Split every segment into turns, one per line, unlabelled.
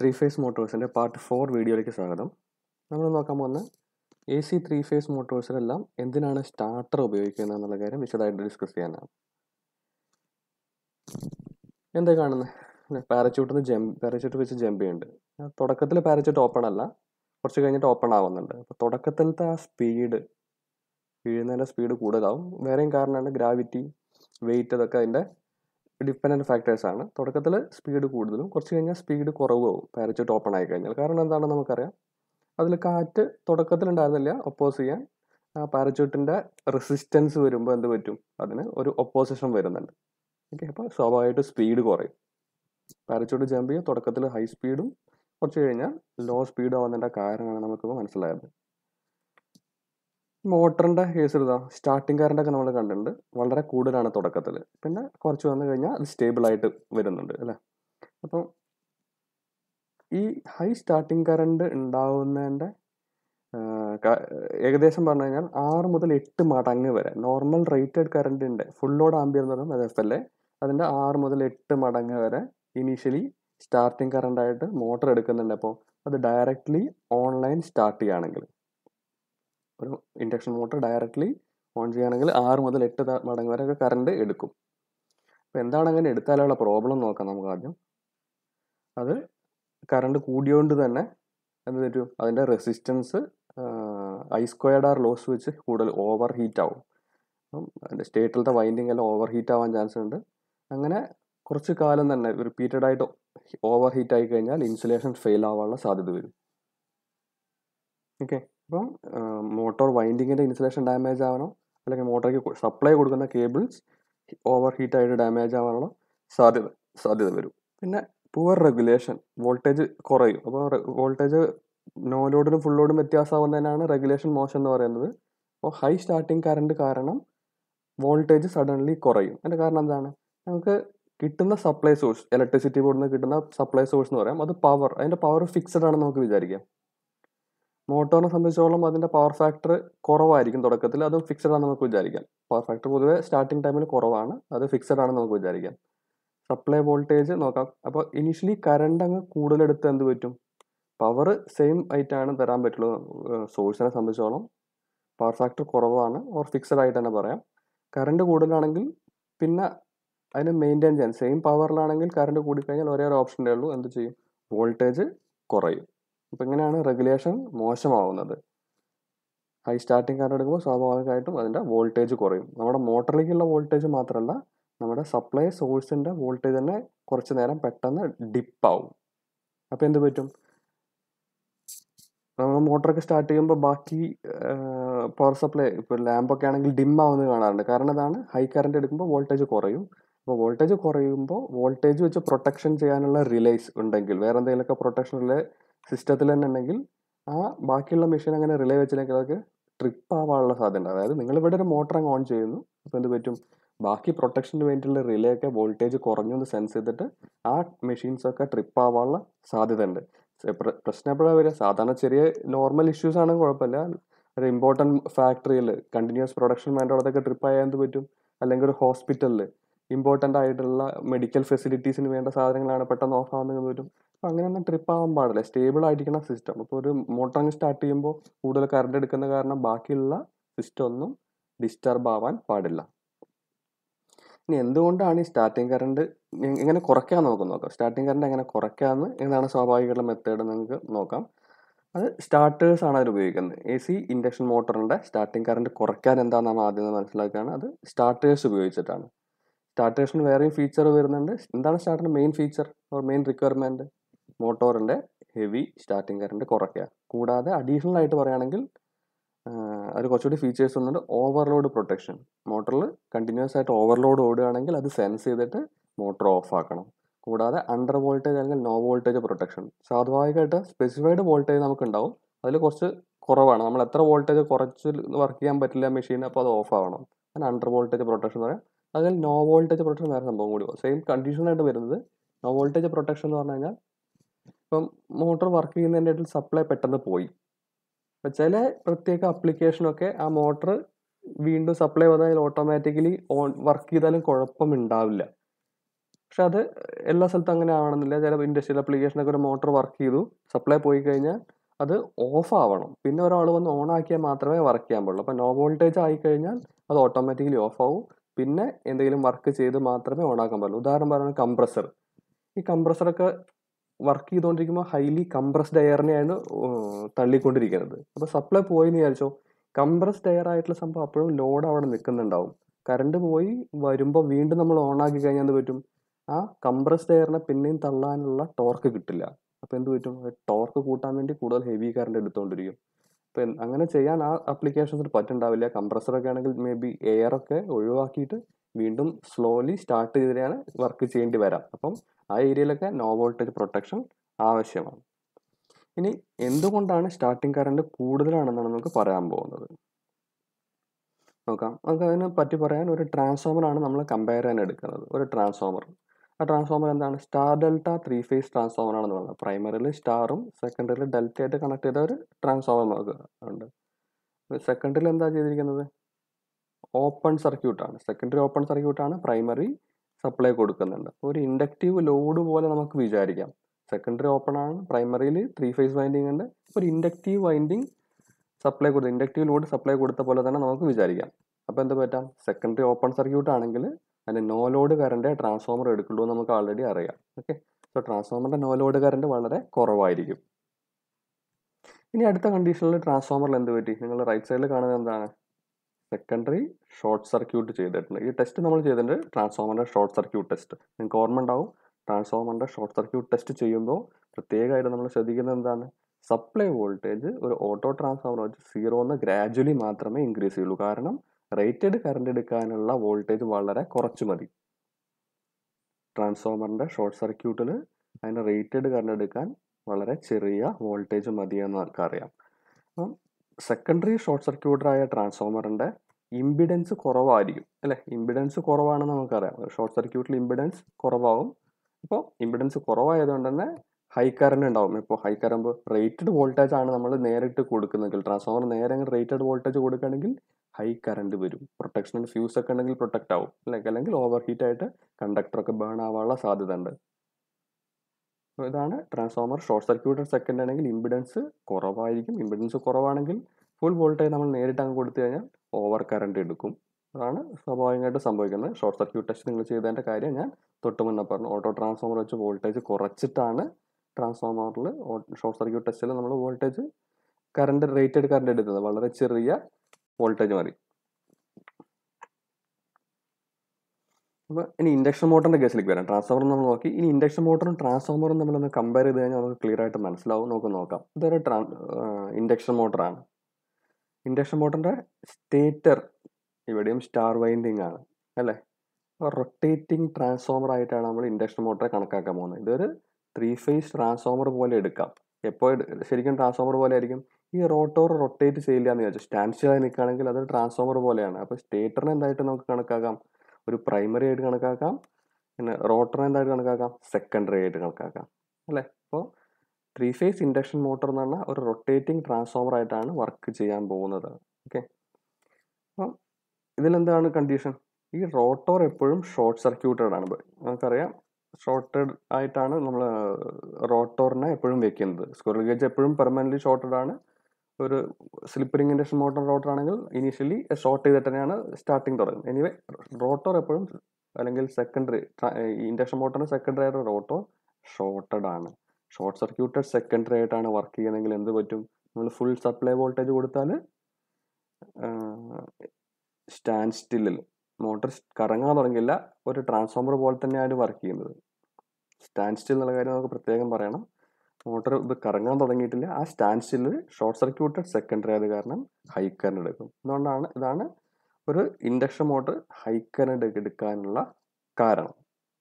three phase മോട്ടോഴ്സിൻ്റെ part four വീഡിയോയിലേക്ക് സ്വാഗതം നമ്മൾ നോക്കാൻ പോകുന്ന എ സി ത്രീ ഫേസ് മോട്ടോഴ്സിലെല്ലാം എന്തിനാണ് സ്റ്റാർട്ടർ ഉപയോഗിക്കുന്നത് എന്നുള്ള കാര്യം വിശദമായിട്ട് ഡിസ്കസ് ചെയ്യാനാണ് എന്താ കാണുന്നത് പാരച്യൂട്ടിൽ നിന്ന് ജമ്പ് പാരച്യൂട്ട് വെച്ച് ജമ്പ് ചെയ്യുന്നുണ്ട് തുടക്കത്തിൽ പാരച്യൂട്ട് ഓപ്പൺ അല്ല കുറച്ച് കഴിഞ്ഞിട്ട് ഓപ്പൺ ആവുന്നുണ്ട് അപ്പോൾ തുടക്കത്തിലത്തെ ആ സ്പീഡ് വീഴുന്നതിൻ്റെ സ്പീഡ് കൂടുതലാവും വേറെയും കാരണമാണ് ഗ്രാവിറ്റി വെയിറ്റ് അതൊക്കെ അതിൻ്റെ ഡിപ്പെൻഡൻറ്റ് ഫാക്ടേഴ്സ് ആണ് തുടക്കത്തിൽ സ്പീഡ് കൂടുതലും കുറച്ച് കഴിഞ്ഞാൽ സ്പീഡ് കുറവാകും പാരച്യൂട്ട് ഓപ്പൺ ആയി കഴിഞ്ഞാൽ കാരണം എന്താണെന്ന് നമുക്കറിയാം അതിൽ കാറ്റ് തുടക്കത്തിൽ ഉണ്ടായിരുന്നില്ല ഒപ്പോസ് ചെയ്യാൻ ആ പാരച്യൂട്ടിൻ്റെ റെസിസ്റ്റൻസ് വരുമ്പോൾ എന്ത് പറ്റും അതിന് ഒരു ഒപ്പോസിഷൻ വരുന്നുണ്ട് ഓക്കെ അപ്പോൾ സ്വാഭാവികമായിട്ട് സ്പീഡ് കുറയും പാരച്യൂട്ട് ജമ്പ് ചെയ്യുക തുടക്കത്തിൽ ഹൈ സ്പീഡും കുറച്ച് കഴിഞ്ഞാൽ ലോ സ്പീഡ് ആവുന്നതിൻ്റെ കാരണമാണ് നമുക്കിപ്പോൾ മനസ്സിലായത് മോട്ടറിൻ്റെ കേസ് ഇതാ സ്റ്റാർട്ടിംഗ് കറണ്ട് ഒക്കെ നമ്മൾ കണ്ടിട്ടുണ്ട് വളരെ കൂടുതലാണ് തുടക്കത്തിൽ പിന്നെ കുറച്ച് വന്നു കഴിഞ്ഞാൽ അത് സ്റ്റേബിൾ ആയിട്ട് വരുന്നുണ്ട് അല്ലേ അപ്പം ഈ ഹൈ സ്റ്റാർട്ടിംഗ് കറണ്ട് ഉണ്ടാവുന്നതിൻ്റെ ഏകദേശം പറഞ്ഞു കഴിഞ്ഞാൽ ആറ് മുതൽ എട്ട് മടങ്ങ് വരെ നോർമൽ റേറ്റഡ് കറണ്ടിൻ്റെ ഫുൾ ലോഡ് ആംബിയർ എന്ന് പറയുന്നത് അത് എഫ് എൽ എ അതിൻ്റെ ആറ് മുതൽ എട്ട് മടങ്ങ് വരെ ഇനീഷ്യലി സ്റ്റാർട്ടിംഗ് കറണ്ടായിട്ട് മോട്ടർ എടുക്കുന്നുണ്ട് അപ്പോൾ അത് ഡയറക്റ്റ്ലി ഓൺലൈൻ സ്റ്റാർട്ട് ചെയ്യുകയാണെങ്കിൽ ഒരു ഇൻഡക്ഷൻ മോട്ടർ ഡയറക്റ്റ്ലി ഓൺ ചെയ്യുകയാണെങ്കിൽ ആറ് മുതൽ എട്ട് മടങ്ങ് വരെ കറണ്ട് എടുക്കും അപ്പോൾ എന്താണ് അങ്ങനെ എടുത്താലുള്ള പ്രോബ്ലം നോക്കാം നമുക്ക് ആദ്യം അത് കറണ്ട് കൂടിയോണ്ട് തന്നെ എന്ത് പറ്റും അതിൻ്റെ resistance I squared R loss വെച്ച് കൂടുതൽ ഓവർ ഹീറ്റ് ആവും അപ്പം അതിൻ്റെ സ്റ്റേറ്റിലത്തെ വൈൻഡിങ് എല്ലാം ഓവർ ഹീറ്റ് ആവാൻ ചാൻസ് ഉണ്ട് അങ്ങനെ കുറച്ച് കാലം തന്നെ റിപ്പീറ്റഡ് ആയിട്ട് ഓവർ ഹീറ്റ് ആയി കഴിഞ്ഞാൽ ഇൻസുലേഷൻ ഫെയിൽ ആവാനുള്ള സാധ്യത വരും ഓക്കെ അപ്പം മോട്ടോർ വൈൻഡിങ്ങിൻ്റെ ഇൻസുലേഷൻ ഡാമേജ് ആവാനോ അല്ലെങ്കിൽ മോട്ടോർക്ക് സപ്ലൈ കൊടുക്കുന്ന കേബിൾസ് ഓവർ ഹീറ്റ് ആയിട്ട് ഡാമേജ് ആവാനുള്ള സാധ്യത സാധ്യത വരും പിന്നെ പുവർ റെഗുലേഷൻ വോൾട്ടേജ് കുറയും അപ്പോൾ വോൾട്ടേജ് നോ ലോഡിനും ഫുൾ ലോഡും വ്യത്യാസമാവുന്നതിനാണ് റെഗുലേഷൻ മോശം എന്ന് പറയുന്നത് അപ്പോൾ ഹൈ സ്റ്റാർട്ടിങ് കറണ്ട് കാരണം വോൾട്ടേജ് സഡൻലി കുറയും അതിൻ്റെ കാരണം എന്താണ് നമുക്ക് കിട്ടുന്ന സപ്ലൈ സോഴ്സ് ഇലക്ട്രിസിറ്റി ബോർഡിൽ നിന്ന് കിട്ടുന്ന സപ്ലൈ സോഴ്സ് എന്ന് പറയാം അത് പവർ അതിൻ്റെ പവർ ഫിക്സഡ് ആണെന്ന് നമുക്ക് വിചാരിക്കാം മോട്ടോറിനെ സംബന്ധിച്ചോളം അതിൻ്റെ പവർ ഫാക്ടർ കുറവായിരിക്കും തുടക്കത്തിൽ അതും ഫിക്സഡ് ആണെന്ന് നമുക്ക് വിചാരിക്കാം പവർ ഫാക്ടർ പൊതുവേ സ്റ്റാർട്ടിങ് ടൈമിൽ കുറവാണ് അത് ഫിക്സഡ് ആണെന്ന് നമുക്ക് വിചാരിക്കാം സപ്ലൈ വോൾട്ടേജ് നോക്കാം അപ്പോൾ ഇനീഷ്യലി കറണ്ട് അങ്ങ് കൂടുതലെടുത്ത് എന്ത് പറ്റും പവർ സെയിം ആയിട്ടാണ് തരാൻ പറ്റുള്ളൂ സോഴ്സിനെ സംബന്ധിച്ചോളം പവർ ഫാക്ടർ കുറവാണ് ഓർ ഫിക്സഡ് ആയിട്ട് തന്നെ പറയാം കറണ്ട് കൂടുതലാണെങ്കിൽ പിന്നെ അതിന് മെയിൻറ്റെയിൻ ചെയ്യാൻ സെയിം പവറിലാണെങ്കിൽ കറണ്ട് കൂടിക്കഴിഞ്ഞാൽ ഒരേ ഒരു ഓപ്ഷനേ ഉള്ളൂ എന്ത് ചെയ്യും വോൾട്ടേജ് കുറയും അപ്പം ഇങ്ങനെയാണ് റെഗുലേഷൻ മോശമാവുന്നത് ഹൈ സ്റ്റാർട്ടിങ് കറണ്ട് എടുക്കുമ്പോൾ സ്വാഭാവികമായിട്ടും അതിൻ്റെ വോൾട്ടേജ് കുറയും നമ്മുടെ മോട്ടറിലേക്കുള്ള വോൾട്ടേജ് മാത്രമല്ല നമ്മുടെ സപ്ലൈ സോഴ്സിൻ്റെ വോൾട്ടേജ് തന്നെ കുറച്ച് നേരം പെട്ടെന്ന് ഡിപ്പാവും അപ്പോൾ എന്ത് പറ്റും നമ്മൾ മോട്ടറൊക്കെ സ്റ്റാർട്ട് ചെയ്യുമ്പോൾ ബാക്കി പവർ സപ്ലൈ ഇപ്പോൾ ലാമ്പൊക്കെ ആണെങ്കിൽ ഡിം ആവുന്നത് കാണാറുണ്ട് കാരണം അതാണ് ഹൈ കറണ്ട് എടുക്കുമ്പോൾ വോൾട്ടേജ് കുറയും അപ്പോൾ വോൾട്ടേജ് കുറയുമ്പോൾ വോൾട്ടേജ് വെച്ച് പ്രൊട്ടക്ഷൻ ചെയ്യാനുള്ള റിലേസ് ഉണ്ടെങ്കിൽ വേറെ എന്തെങ്കിലുമൊക്കെ പ്രൊട്ടക്ഷൻ റിലേ സിസ്റ്റത്തിൽ തന്നെ ഉണ്ടെങ്കിൽ ആ ബാക്കിയുള്ള മെഷീൻ അങ്ങനെ റിലേ വെച്ചില്ലെങ്കിൽ അതൊക്കെ ട്രിപ്പ് ആവാനുള്ള സാധ്യത അതായത് നിങ്ങൾ ഇവിടെ ഒരു മോട്ടർ അങ്ങ് ഓൺ ചെയ്യുന്നു അപ്പോൾ എന്ത് പറ്റും ബാക്കി പ്രൊട്ടക്ഷന് വേണ്ടിയിട്ടുള്ള റിലേ ഒക്കെ വോൾട്ടേജ് കുറഞ്ഞു എന്ന് സെൻസ് ചെയ്തിട്ട് ആ മെഷീൻസ് ഒക്കെ ട്രിപ്പ് ആവാനുള്ള സാധ്യത ഉണ്ട് പ്രശ്നം എപ്പോഴാണ് വരിക സാധാരണ ചെറിയ നോർമൽ ഇഷ്യൂസ് ആണെങ്കിൽ കുഴപ്പമില്ല ഒരു ഇമ്പോർട്ടൻറ്റ് ഫാക്ടറിയിൽ കണ്ടിന്യൂസ് പ്രൊഡക്ഷൻ വേണ്ടതൊക്കെ ട്രിപ്പ് ആയാൽ എന്ത് പറ്റും അല്ലെങ്കിൽ ഒരു ഹോസ്പിറ്റലിൽ ഇമ്പോർട്ടൻ്റ് ആയിട്ടുള്ള മെഡിക്കൽ ഫെസിലിറ്റീസിന് വേണ്ട സാധനങ്ങളാണ് പെട്ടെന്ന് ഓഫ് ആവുന്നത് വരും അപ്പോൾ അങ്ങനെയൊന്നും ട്രിപ്പ് ആവാൻ പാടില്ല സ്റ്റേബിൾ ആയിരിക്കണം സിസ്റ്റം ഇപ്പോൾ ഒരു മോട്ടർ അങ്ങ് സ്റ്റാർട്ട് ചെയ്യുമ്പോൾ കൂടുതൽ കറണ്ട് എടുക്കുന്ന കാരണം ബാക്കിയുള്ള സിസ്റ്റം ഒന്നും ഡിസ്റ്റർബ് ആവാൻ പാടില്ല ഇനി എന്തുകൊണ്ടാണ് ഈ സ്റ്റാർട്ടിങ് കറണ്ട് എങ്ങനെ കുറയ്ക്കാൻ നമുക്ക് നോക്കാം സ്റ്റാർട്ടിങ് കറണ്ട് എങ്ങനെ കുറയ്ക്കാമെന്ന് എന്താണ് സ്വാഭാവികമുള്ള മെത്തേഡ് നിങ്ങൾക്ക് നോക്കാം അത് സ്റ്റാർട്ടേഴ്സ് ആണ് അവർ ഉപയോഗിക്കുന്നത് എ സി ഇൻഡക്ഷൻ മോട്ടറിൻ്റെ സ്റ്റാർട്ടിങ് കറണ്ട് കുറയ്ക്കാൻ എന്താണെന്നാണ് ആദ്യം മനസ്സിലാക്കുകയാണ് അത് സ്റ്റാർട്ടേഴ്സ് ഉപയോഗിച്ചിട്ടാണ് സ്റ്റാർട്ടേഴ്സിന് വേറെയും ഫീച്ചർ വരുന്നുണ്ട് എന്താണ് സ്റ്റാർട്ടറിൻ്റെ main feature or main requirement മോട്ടോറിൻ്റെ ഹെവി സ്റ്റാർട്ടിങ് കറണ്ട് കുറയ്ക്കുക കൂടാതെ അഡീഷണൽ ആയിട്ട് പറയുകയാണെങ്കിൽ അതിൽ കുറച്ചുകൂടി ഫീച്ചേഴ്സ് വന്നിട്ട് ഓവർലോഡ് പ്രൊട്ടക്ഷൻ മോട്ടറിൽ കണ്ടിന്യൂസ് ആയിട്ട് ഓവർലോഡ് ഓടുകയാണെങ്കിൽ അത് സെൻസ് ചെയ്തിട്ട് മോട്ടർ ഓഫ് ആക്കണം കൂടാതെ അണ്ടർ വോൾട്ടേജ് അല്ലെങ്കിൽ നോ വോൾട്ടേജ് പ്രൊട്ടക്ഷൻ സ്വാഭാവികമായിട്ട് സ്പെസിഫൈഡ് വോൾട്ടേജ് നമുക്ക് ഉണ്ടാവും അതിൽ കുറച്ച് കുറവാണ് നമ്മൾ എത്ര വോൾട്ടേജ് കുറച്ച് വർക്ക് ചെയ്യാൻ പറ്റില്ല മെഷീൻ അപ്പോൾ അത് ഓഫ് ആവണം അങ്ങനെ അണ്ടർ വോൾട്ടേജ് പ്രൊട്ടക്ഷൻ എന്ന് പറയാം അതിൽ നോ വോൾട്ടേജ് പ്രൊട്ടക്ഷൻ വേറെ സംഭവം കൂടി സെയിം കണ്ടീഷനായിട്ട് വരുന്നത് നോ വോൾട്ടേജ് പ്രൊട്ടക്ഷൻ എന്ന് പറഞ്ഞു കഴിഞ്ഞാൽ ഇപ്പം മോട്ടോർ വർക്ക് ചെയ്യുന്നതിൻ്റെ ഇടയിൽ സപ്ലൈ പെട്ടെന്ന് പോയി അപ്പം ചില പ്രത്യേക അപ്ലിക്കേഷനൊക്കെ ആ മോട്ടർ വീണ്ടും സപ്ലൈ വന്നാൽ ഓട്ടോമാറ്റിക്കലി ഓൺ വർക്ക് ചെയ്താലും കുഴപ്പമുണ്ടാവില്ല പക്ഷെ അത് എല്ലാ സ്ഥലത്തും അങ്ങനെ ആവണമെന്നില്ല ചില ഇൻഡസ്ട്രിയൽ അപ്ലിക്കേഷനൊക്കെ ഒരു മോട്ടോർ വർക്ക് ചെയ്തു സപ്ലൈ പോയി കഴിഞ്ഞാൽ അത് ഓഫ് ആവണം പിന്നെ ഒരാൾ വന്ന് ഓൺ ആക്കിയാൽ മാത്രമേ വർക്ക് ചെയ്യാൻ പാടുള്ളൂ അപ്പോൾ നോ വോൾട്ടേജ് ആയി കഴിഞ്ഞാൽ അത് ഓട്ടോമാറ്റിക്കലി ഓഫ് ആവും പിന്നെ എന്തെങ്കിലും വർക്ക് ചെയ്ത് മാത്രമേ ഓൺ ആക്കാൻ പാടുള്ളൂ ഉദാഹരണം പറയുന്നത് കംപ്രസർ ഈ കംപ്രസറൊക്കെ വർക്ക് ചെയ്തുകൊണ്ടിരിക്കുമ്പോൾ ഹൈലി കംപ്രസ്ഡ് എയറിനെയാണ് തള്ളിക്കൊണ്ടിരിക്കുന്നത് അപ്പോൾ സപ്ലൈ പോയി എന്ന് വിചാരിച്ചോ കംപ്രസ്ഡ് എയർ ആയിട്ടുള്ള സംഭവം അപ്പോഴും ലോഡ് അവിടെ നിൽക്കുന്നുണ്ടാവും കറണ്ട് പോയി വരുമ്പോൾ വീണ്ടും നമ്മൾ ഓൺ ആക്കി കഴിഞ്ഞാൽ എന്ത് പറ്റും ആ കംപ്രസ്ഡ് എയറിനെ പിന്നെയും തള്ളാനുള്ള ടോർക്ക് കിട്ടില്ല അപ്പോൾ എന്ത് പറ്റും ടോർക്ക് കൂട്ടാൻ വേണ്ടി കൂടുതൽ ഹെവി കറണ്ട് എടുത്തുകൊണ്ടിരിക്കും അപ്പം അങ്ങനെ ചെയ്യാൻ ആ അപ്ലിക്കേഷൻസിന് പറ്റുണ്ടാവില്ല കംപ്രസറൊക്കെ ആണെങ്കിൽ മേ ബി എയർ ഒക്കെ ഒഴിവാക്കിയിട്ട് വീണ്ടും സ്ലോലി സ്റ്റാർട്ട് ചെയ്തിട്ടാണ് വർക്ക് ചെയ്യേണ്ടി വരാം അപ്പം ആ ഏരിയയിലൊക്കെ നോ വോൾട്ടേജ് പ്രൊട്ടക്ഷൻ ആവശ്യമാണ് ഇനി എന്തുകൊണ്ടാണ് സ്റ്റാർട്ടിംഗ് കറണ്ട് കൂടുതലാണെന്നാണ് നമുക്ക് പറയാൻ പോകുന്നത് നോക്കാം നമുക്ക് അതിനെ പറ്റി പറയാൻ ഒരു ട്രാൻസ്ഫോമർ ആണ് നമ്മൾ കമ്പയർ ചെയ്യാൻ എടുക്കുന്നത് ഒരു ട്രാൻസ്ഫോമർ ആ ട്രാൻസ്ഫോമർ എന്താണ് star delta three phase transformer ആണെന്ന് പറയുന്നത് പ്രൈമറിയിൽ സ്റ്റാറും സെക്കൻഡറിയിൽ ഡെൽറ്റ ആയിട്ട് കണക്ട് ചെയ്ത ഒരു ട്രാൻസ്ഫോമർ നമുക്ക് ഉണ്ട് സെക്കൻഡറിൽ എന്താ ചെയ്തിരിക്കുന്നത് ഓപ്പൺ സർക്യൂട്ടാണ് സെക്കൻഡറി ഓപ്പൺ സർക്യൂട്ടാണ് പ്രൈമറി സപ്ലൈ കൊടുക്കുന്നുണ്ട് ഒരു ഇൻഡക്റ്റീവ് ലോഡ് പോലെ നമുക്ക് വിചാരിക്കാം സെക്കൻഡറി ഓപ്പൺ ആണ് പ്രൈമറിയിൽ ത്രീ ഫേസ് വൈൻഡിങ് ഉണ്ട് ഒരു ഇൻഡക്റ്റീവ് വൈൻഡിങ് സപ്ലൈ കൊടുത്ത ഇൻഡക്റ്റീവ് ലോഡ് സപ്ലൈ കൊടുത്ത പോലെ തന്നെ നമുക്ക് വിചാരിക്കാം അപ്പോൾ എന്ത് പറ്റാം സെക്കൻഡറി ഓപ്പൺ സർക്യൂട്ട് ആണെങ്കിൽ അതിന് നോ ലോഡ് കറണ്ട് ട്രാൻസ്ഫോമർ എടുക്കുള്ളൂ എന്ന് നമുക്ക് ഓൾറെഡി അറിയാം ഓക്കെ സോ ട്രാൻസ്ഫോമറിൻ്റെ നോ ലോഡ് കറണ്ട് വളരെ കുറവായിരിക്കും ഇനി അടുത്ത കണ്ടീഷനിൽ ട്രാൻസ്ഫോമറിൽ എന്ത് പറ്റി നിങ്ങൾ റൈറ്റ് സൈഡിൽ കാണുന്നത് എന്താണ് സെക്കൻഡറി ഷോർട്ട് സർക്യൂട്ട് ചെയ്തിട്ടുണ്ട് ഈ ടെസ്റ്റ് നമ്മൾ ചെയ്തിട്ടുണ്ട് ട്രാൻസ്ഫോമറിൻ്റെ ഷോർട്ട് സർക്യൂട്ട് ടെസ്റ്റ് നിങ്ങൾക്ക് ഓർമ്മ ഉണ്ടാവും ട്രാൻസ്ഫോമറിൻ്റെ ഷോർട്ട് സർക്യൂട്ട് ടെസ്റ്റ് ചെയ്യുമ്പോൾ പ്രത്യേകമായിട്ട് നമ്മൾ ശ്രദ്ധിക്കുന്നത് എന്താണ് സപ്ലൈ വോൾട്ടേജ് ഒരു ഓട്ടോ ട്രാൻസ്ഫോമർ വെച്ച് സീറോ എന്ന് ഗ്രാജുവലി മാത്രമേ ഇൻക്രീസ് ചെയ്യുള്ളൂ കാരണം റേറ്റഡ് കറണ്ട് എടുക്കാനുള്ള വോൾട്ടേജ് വളരെ കുറച്ച് മതി ട്രാൻസ്ഫോമറിൻ്റെ ഷോർട്ട് സർക്യൂട്ടിൽ അതിൻ്റെ റേറ്റഡ് കറണ്ട് എടുക്കാൻ വളരെ ചെറിയ വോൾട്ടേജ് മതി എന്ന് നമുക്കറിയാം അപ്പം സെക്കൻഡറി ഷോർട്ട് സർക്യൂട്ടറായ ട്രാൻസ്ഫോമറിൻ്റെ ഇമ്പിഡൻസ് കുറവായിരിക്കും അല്ലേ ഇമ്പിഡൻസ് കുറവാണെന്ന് നമുക്കറിയാം ഷോർട്ട് സർക്യൂട്ടിൽ ഇമ്പിഡൻസ് കുറവാകും അപ്പോൾ ഇമ്പിഡൻസ് കുറവായതുകൊണ്ട് തന്നെ ഹൈ കറണ്ട് ഉണ്ടാവും ഇപ്പോൾ ഹൈ കറണ്ട് റേറ്റഡ് വോൾട്ടേജ് ആണ് നമ്മൾ നേരിട്ട് കൊടുക്കുന്നെങ്കിൽ ട്രാൻസ്ഫോമർ നേരെ റേറ്റഡ് വോൾട്ടേജ് കൊടുക്കുകയാണെങ്കിൽ ഹൈ കറണ്ട് വരും പ്രൊട്ടക്ഷൻ ഫ്യൂസ് ഒക്കെ ഉണ്ടെങ്കിൽ പ്രൊട്ടക്റ്റ് ആവും അല്ലെങ്കിൽ അല്ലെങ്കിൽ ഓവർ ഹീറ്റ് ആയിട്ട് കണ്ടക്ടറൊക്കെ ബേൺ ആവാനുള്ള സാധ്യത ഉണ്ട് ഇതാണ് ട്രാൻസ്ഫോമർ ഷോർട്ട് സർക്യൂട്ടഡ് സെക്കൻഡ് ആണെങ്കിൽ ഇമ്പിഡൻസ് കുറവായിരിക്കും ഇമ്പിഡൻസ് കുറവാണെങ്കിൽ ഫുൾ വോൾട്ടേജ് നമ്മൾ നേരിട്ട് അങ്ങ് കൊടുത്തു കഴിഞ്ഞാൽ ഓവർ കറണ്ട് എടുക്കും അതാണ് സ്വാഭാവികമായിട്ട് സംഭവിക്കുന്നത് ഷോർട്ട് സർക്യൂട്ട് ടെസ്റ്റ് നിങ്ങൾ ചെയ്തതിൻ്റെ കാര്യം ഞാൻ തൊട്ട് മുന്നേ പറഞ്ഞു ഓട്ടോ ട്രാൻസ്ഫോമർ വെച്ച് വോൾട്ടേജ് കുറച്ചിട്ടാണ് ട്രാൻസ്ഫോമറിൽ ഷോർട്ട് സർക്യൂട്ട് ടെസ്റ്റിൽ നമ്മൾ വോൾട്ടേജ് കറണ്ട് റേറ്റഡ് കറണ്ട് എടുക്കുന്നത് വളരെ ചെറിയ വോൾട്ടേജ് മതി അപ്പോൾ ഇനി ഇൻഡക്ഷൻ മോട്ടറിൻ്റെ കേസിലേക്ക് വരാം ട്രാൻസ്ഫോമർ നമ്മൾ നോക്കി ഇനി ഇൻഡക്ഷൻ മോട്ടറും ട്രാൻസ്ഫോമറും നമ്മളൊന്ന് കമ്പയർ ചെയ്ത് കഴിഞ്ഞാൽ നമുക്ക് ക്ലിയർ ആയിട്ട് മനസ്സിലാവും നമുക്ക് നോക്കാം ഇതൊരു ട്രാ ഇൻഡക്ഷൻ മോട്ടറാണ് ഇൻഡക്ഷൻ മോട്ടറിൻ്റെ സ്റ്റേറ്റർ ഇവിടെയും സ്റ്റാർ വൈൻഡിങ് ആണ് അല്ലേ റൊട്ടേറ്റിംഗ് ട്രാൻസ്ഫോമർ ആയിട്ടാണ് നമ്മൾ ഇൻഡക്ഷൻ മോട്ടറെ കണക്കാക്കാൻ പോകുന്നത് ഇതൊരു ത്രീ ഫേസ് ട്രാൻസ്ഫോമർ പോലെ എടുക്കാം എപ്പോൾ ശരിക്കും ട്രാൻസ്ഫോമർ പോലെ ആയിരിക്കും ഈ റോട്ടോർ റൊട്ടേറ്റ് ചെയ്യില്ല എന്ന് വിചാരിച്ചു സ്റ്റാൻഡ് സ്റ്റിൽ ആയി നിൽക്കുകയാണെങ്കിൽ അത് ട്രാൻസ്ഫോമർ പോലെയാണ് അപ്പോൾ സ്റ്റേറ്ററിനെ എന്തായിട്ട് നമുക്ക് കണക്കാക്കാം ഒരു പ്രൈമറി ആയിട്ട് കണക്കാക്കാം പിന്നെ റോട്ടറിനെ എന്തായിട്ട് കണക്കാക്കാം സെക്കൻഡറി ആയിട്ട് കണക്കാക്കാം അല്ലേ അപ്പോൾ ത്രീ ഫേസ് ഇൻഡക്ഷൻ മോട്ടർ എന്ന് പറഞ്ഞാൽ ഒരു റൊട്ടേറ്റിംഗ് ട്രാൻസ്ഫോമർ ആയിട്ടാണ് വർക്ക് ചെയ്യാൻ പോകുന്നത് ഓക്കെ അപ്പം ഇതിലെന്താണ് കണ്ടീഷൻ ഈ റോട്ടോർ എപ്പോഴും ഷോർട്ട് സർക്യൂട്ടഡ് ആണ് നമുക്കറിയാം ഷോർട്ടഡ് ആയിട്ടാണ് നമ്മൾ റോട്ടോറിനെ എപ്പോഴും വെക്കുന്നത് സ്ക്വയർ ഗേജ് എപ്പോഴും പെർമനൻ്റ്ലി ഷോർട്ടഡ് ആണ് ഒരു സ്ലിപ്പറിംഗ് ഇൻഡക്ഷൻ മോട്ടർ റോട്ടർ ആണെങ്കിൽ ഇനീഷ്യലി ഷോർട്ട് ചെയ്തിട്ട് തന്നെയാണ് സ്റ്റാർട്ടിങ് തുടങ്ങുന്നത് എനിവേ റോട്ടോർ എപ്പോഴും അല്ലെങ്കിൽ സെക്കൻഡറി ഇൻഡക്ഷൻ മോട്ടറിന് സെക്കൻഡറി ആയിട്ട് റോട്ടോർ ഷോർട്ടഡ് ആണ് ഷോർട്ട് സർക്യൂട്ടഡ് സെക്കൻഡറി ആയിട്ടാണ് വർക്ക് ചെയ്യുന്നതെങ്കിൽ എന്ത് പറ്റും നമ്മൾ ഫുൾ സപ്ലൈ വോൾട്ടേജ് കൊടുത്താൽ സ്റ്റാൻഡ് സ്റ്റില്ലിൽ മോട്ടർ കറങ്ങാൻ തുടങ്ങില്ല ഒരു ട്രാൻസ്ഫോമർ പോലെ തന്നെയാണ് വർക്ക് ചെയ്യുന്നത് സ്റ്റാൻഡ് സ്റ്റിൽ എന്നുള്ള കാര്യം നമുക്ക് പ്രത്യേകം പറയണം മോട്ടർ ഇത് കറങ്ങാൻ തുടങ്ങിയിട്ടില്ല ആ സ്റ്റാൻഡ് സ്റ്റില്ലിൽ ഷോർട്ട് സർക്യൂട്ടഡ് സെക്കൻഡറി ആയത് കാരണം ഹൈ കറണ്ട് എടുക്കും അതുകൊണ്ടാണ് ഇതാണ് ഒരു ഇൻഡക്ഷൻ മോട്ടർ ഹൈ കറണ്ട് എടുക്കാനുള്ള കാരണം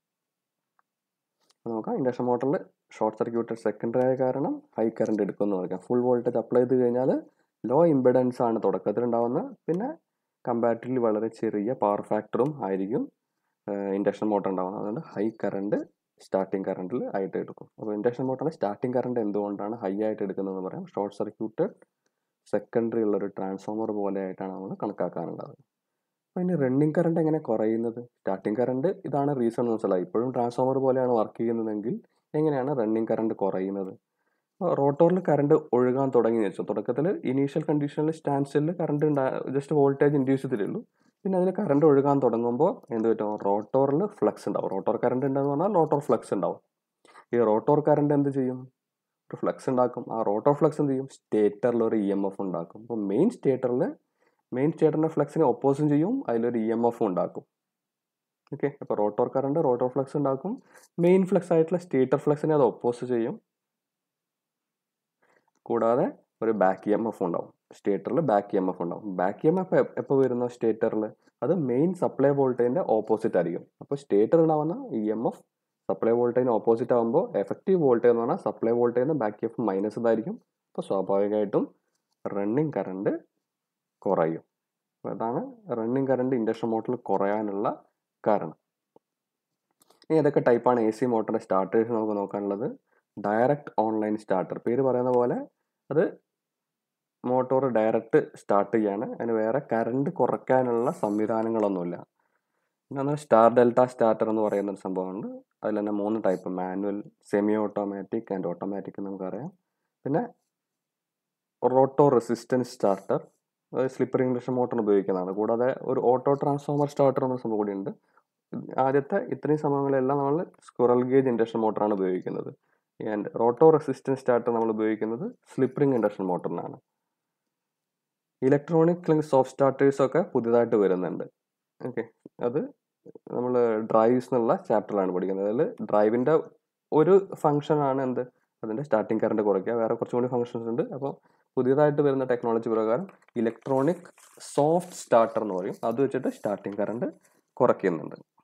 നോക്കാം ഇൻഡക്ഷൻ മോട്ടറിൽ ഷോർട്ട് സർക്യൂട്ടഡ് സെക്കൻഡറി ആയ കാരണം ഹൈ കറണ്ട് എടുക്കുമെന്ന് നോക്കാം ഫുൾ വോൾട്ടേജ് അപ്ലൈ ചെയ്ത് കഴിഞ്ഞാൽ ലോ ഇമ്പിഡൻസ് ആണ് തുടക്കത്തിൽ ഉണ്ടാവുന്നത് പിന്നെ കമ്പാരിറ്റീവ്ലി വളരെ ചെറിയ പവർ ഫാക്ടറും ആയിരിക്കും ഇൻഡക്ഷൻ മോട്ടർ ഉണ്ടാവുന്നത് അതുകൊണ്ട് ഹൈ കറണ്ട് സ്റ്റാർട്ടിംഗ് കറണ്ടിൽ ആയിട്ട് എടുക്കും അപ്പോൾ ഇൻഡക്ഷൻ മോട്ടറിൻ്റെ സ്റ്റാർട്ടിംഗ് കറണ്ട് എന്തുകൊണ്ടാണ് ഹൈ ആയിട്ട് എടുക്കുന്നതെന്ന് പറയാം ഷോർട്ട് സർക്യൂട്ടഡ് സെക്കൻഡറി ഉള്ള ഒരു ട്രാൻസ്ഫോമർ പോലെ ആയിട്ടാണ് നമ്മൾ കണക്കാക്കാനുള്ളത് അപ്പോൾ ഇനി റണ്ണിങ് കറണ്ട് എങ്ങനെ കുറയുന്നത് സ്റ്റാർട്ടിങ് കറണ്ട് ഇതാണ് റീസൺ മനസ്സിലായി ഇപ്പോഴും ട്രാൻസ്ഫോമർ പോലെയാണ് വർക്ക് ചെയ്യുന്നതെങ്കിൽ എങ്ങനെയാണ് റണ്ണിങ് കറണ്ട് കുറയുന്നത് റോട്ടോറിൽ കറണ്ട് ഒഴുകാൻ തുടങ്ങി വെച്ചു തുടക്കത്തിൽ ഇനീഷ്യൽ കണ്ടീഷനിൽ സ്റ്റാൻഡ് സ്റ്റിൽ കറണ്ട് ഉണ്ടാ ജസ്റ്റ് വോൾട്ടേജ് ഇൻഡ്യൂസ് ചെയ്തിട്ടുള്ളൂ പിന്നെ അതിൽ കറണ്ട് ഒഴുകാൻ തുടങ്ങുമ്പോൾ എന്ത് പറ്റും റോട്ടോറിൽ ഫ്ലക്സ് ഉണ്ടാവും റോട്ടോർ കറണ്ട് ഉണ്ടെന്ന് പറഞ്ഞാൽ റോട്ടോർ ഫ്ലക്സ് ഉണ്ടാവും ഈ റോട്ടോർ കറണ്ട് എന്ത് ചെയ്യും ഒരു ഫ്ലക്സ് ഉണ്ടാക്കും ആ റോട്ടോർ ഫ്ലക്സ് എന്ത് ചെയ്യും സ്റ്റേറ്ററിൽ ഒരു ഇ എം എഫ് ഉണ്ടാക്കും അപ്പോൾ മെയിൻ സ്റ്റേറ്ററിൽ മെയിൻ സ്റ്റേറ്ററിൻ്റെ ഫ്ലക്സിനെ ഒപ്പോസും ചെയ്യും അതിലൊരു ഇ എം എഫ് ഉണ്ടാക്കും ഓക്കെ അപ്പോൾ റോട്ടോർ കറണ്ട് റോട്ടോർ ഫ്ലക്സ് ഉണ്ടാക്കും മെയിൻ ഫ്ലക്സ് ആയിട്ടുള്ള സ്റ്റേറ്റർ ഫ്ലക്സിനെ അത് ഒപ്പോസ് ചെയ്യും കൂടാതെ ഒരു ബാക്ക് ഇ എം എഫ് ഉണ്ടാവും സ്റ്റേറ്ററിൽ ബാക്ക് ഇ എം എഫ് ഉണ്ടാവും ബാക്ക് ഇ എം എഫ് എപ്പോൾ വരുന്നു സ്റ്റേറ്ററിൽ അത് മെയിൻ സപ്ലൈ വോൾട്ടേജിൻ്റെ ഓപ്പോസിറ്റ് ആയിരിക്കും അപ്പോൾ സ്റ്റേറ്റർ ഉണ്ടാവുന്ന ഇ എം എഫ് സപ്ലൈ വോൾട്ടേജിന് ഓപ്പോസിറ്റ് ആകുമ്പോൾ എഫക്റ്റീവ് വോൾട്ടേജ് എന്ന് പറഞ്ഞാൽ സപ്ലൈ വോൾട്ടേജിന് ബാക്ക് എഫ് മൈനസ് ഇതായിരിക്കും അപ്പോൾ സ്വാഭാവികമായിട്ടും റണ്ണിങ് കറണ്ട് കുറയും അപ്പോൾ അതാണ് റണ്ണിങ് കറണ്ട് ഇൻഡക്ഷൻ മോട്ടറിൽ കുറയാനുള്ള കാരണം ഇനി ഏതൊക്കെ ടൈപ്പാണ് എ സി മോട്ടറിൻ്റെ സ്റ്റാർട്ടേഴ്സ് നമുക്ക് നോക്കാനുള്ളത് ഡയറക്റ്റ് ഓൺലൈൻ സ്റ്റാർട്ടർ പേര് പറയുന്ന പോലെ അത് മോട്ടോർ ഡയറക്റ്റ് സ്റ്റാർട്ട് ചെയ്യാണ് അതിന് വേറെ കറണ്ട് കുറയ്ക്കാനുള്ള സംവിധാനങ്ങളൊന്നുമില്ല പിന്നെ സ്റ്റാർ ഡെൽറ്റ സ്റ്റാർട്ടർ എന്ന് പറയുന്ന ഒരു സംഭവമുണ്ട് അതിൽ തന്നെ മൂന്ന് type manual semi automatic and automatic നമുക്കറിയാം പിന്നെ rotor resistance starter slip ring English motor ഉപയോഗിക്കുന്നതാണ് കൂടാതെ ഒരു ഓട്ടോ ട്രാൻസ്ഫോമർ സ്റ്റാർട്ടർ എന്ന സംഭവം കൂടി ഉണ്ട് ആദ്യത്തെ ഇത്രയും സംഭവങ്ങളെല്ലാം നമ്മൾ സ്ക്വറൽ ഗേജ് ഇൻഡക്ഷൻ മോട്ടറാണ് ഉപയോഗിക്കുന്നത് ആൻഡ് റോട്ടോ റെസിസ്റ്റൻസ് സ്റ്റാർട്ടർ നമ്മൾ ഉപയോഗിക്കുന്നത് സ്ലിപ്പറിംഗ് ഇൻഡക്ഷൻ മോട്ടറിനാണ് ഇലക്ട്രോണിക് സോഫ്റ്റ് സ്റ്റാർട്ടേഴ്സൊക്കെ പുതിയതായിട്ട് വരുന്നുണ്ട് ഓക്കെ അത് നമ്മൾ ഡ്രൈവ്സ് എന്നുള്ള ചാപ്റ്ററിലാണ് പഠിക്കുന്നത് അതിൽ ഡ്രൈവിൻ്റെ ഒരു ഫംഗ്ഷനാണ് എന്ത് അതിൻ്റെ സ്റ്റാർട്ടിങ് കറണ്ട് കുറയ്ക്കുക വേറെ കുറച്ചും കൂടി ഫംഗ്ഷൻസ് ഉണ്ട് അപ്പോൾ പുതിയതായിട്ട് വരുന്ന ടെക്നോളജി പ്രകാരം ഇലക്ട്രോണിക് സോഫ്റ്റ് സ്റ്റാർട്ടർ എന്ന് പറയും അത് വെച്ചിട്ട് സ്റ്റാർട്ടിങ് കറണ്ട് കുറയ്ക്കുന്നുണ്ട്